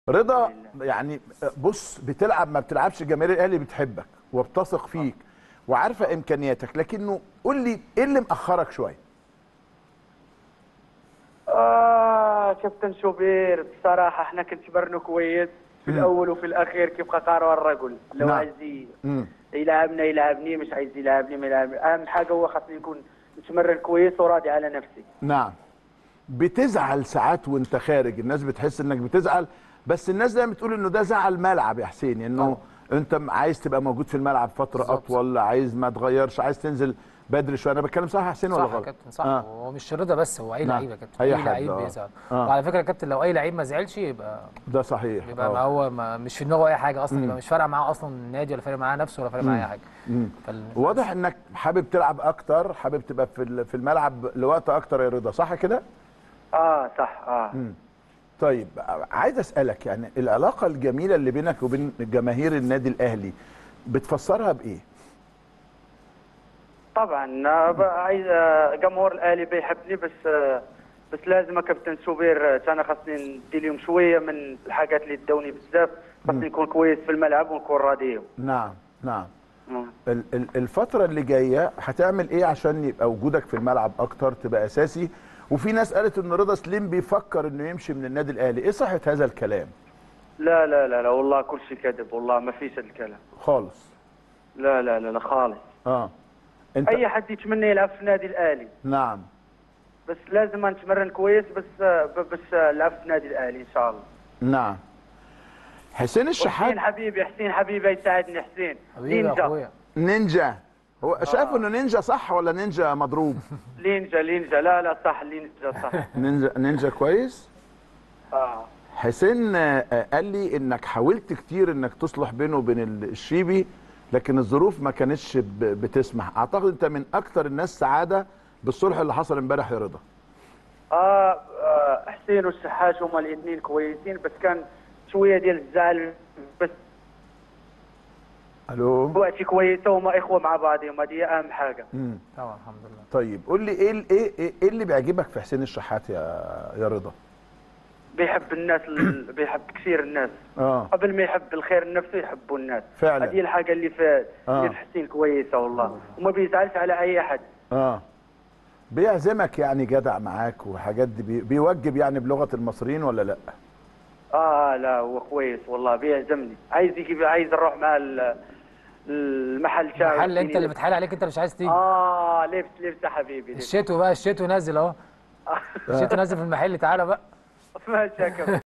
رضا يعني بص بتلعب ما بتلعبش جماهير الاهلي بتحبك وبتثق فيك وعارفه امكانياتك لكنه قول لي ايه اللي مأخرك شويه آه كابتن شوبير بصراحة احنا كنتبرنوا كويس في مم. الأول وفي الأخير كيبقى قرار الرجل لو نعم. عايز ي- امم يلعبنا يلعبني مش عايز يلعبني ما يلعبني أهم حاجة هو خاصني نكون نتمرن كويس وراضي على نفسي نعم بتزعل ساعات وانت خارج الناس بتحس انك بتزعل بس الناس دايما بتقول انه ده زعل ملعب يا حسين انه انت م- عايز تبقى موجود في الملعب فتره بالظبط. اطول عايز ما تغيرش عايز تنزل بدري شويه انا بتكلم صح يا حسين ولا صح يا غلط كابتن صح آه. هو مش رضا بس هو اي نعم. لعيب يا كابتن أي اي حد، لعيب آه. بيزعل آه. وعلى فكره يا كابتن لو اي لعيب ما زعلش يبقى ده صحيح يبقى آه. ما هو ما مش في دماغه اي حاجه اصلا يبقى مش فارقه معاه اصلا النادي ولا فارق معاه نفسه ولا فارق معاه اي حاجه مم. فال... واضح انك حابب تلعب اكتر حابب تبقى في ال- في الملعب لوقت اكتر يا رضا صح كده آه صح آه طيب عايز اسالك يعني العلاقه الجميله اللي بينك وبين جماهير النادي الاهلي بتفسرها بايه طبعا آه، ب- عايز آه، جمهور الأهلي بيحبني بس آه، بس لازم يا كابتن شوبير آه، انا خاصني ندي لهم شويه من الحاجات اللي داوني بزاف خاصني نكون كويس في الملعب ونكون راضيهم نعم نعم آه. ال- ال- الفترة اللي جاية هتعمل ايه عشان يبقى وجودك في الملعب اكتر تبقى اساسي وفي ناس قالت ان رضا سليم بيفكر انه يمشي من النادي الاهلي ايه صحة هذا الكلام لا لا لا لا والله كل شيء كذب والله ما فيش هذا الكلام خالص لا لا لا لا خالص اه انت اي حد يتمنى يلعب في النادي الاهلي نعم بس لازم نتمرن كويس بس ب- بس نلعب في النادي الاهلي ان شاء الله نعم حسين الشحات حسين حبيبي حسين حبيبي يساعدني حسين حبيبي يا لينجا اخويا نينجا هو شايف انه نينجا صح ولا نينجا مضروب لينجا لينجا لا لا صح لينجا صح نينجا نينجا كويس اه حسين آه، آه، قال لي انك حاولت كتير انك تصلح بينه وبين ال- الشيبي لكن الظروف ما كانتش ب- بتسمح اعتقد انت من اكتر الناس سعاده بالصلح اللي حصل امبارح يا رضا آه, اه حسين والسحاش هما الاثنين كويسين بس كان شويه ديال الزعل بس الو وقتي كويسه وما اخوه مع بعضهم هذه اهم حاجه مم. طبعا الحمد لله طيب قول لي ايه ال- ايه ايه إيه اللي بيعجبك في حسين الشحات يا يا رضا بيحب الناس ال- بيحب كثير الناس اه قبل ما يحب الخير لنفسه يحبوا الناس فعلا. هذه الحاجه اللي في آه. اللي في حسين كويسه والله وما بيزعلش على اي احد اه بيعزمك يعني جدع معاك وحاجات دي بي- بيوجب يعني بلغه المصريين ولا لا اه لا هو كويس والله بيعزمني عايز يجيب عايز نروح مع ال- المحل شاي محل انت اللي بتحايل عليك انت مش عايز تيجي اه لبس لبس يا حبيبي لبس الشتو بقى الشتو نازل اهو الشتو نازل في المحل تعالى بقى ماشي يا كابتن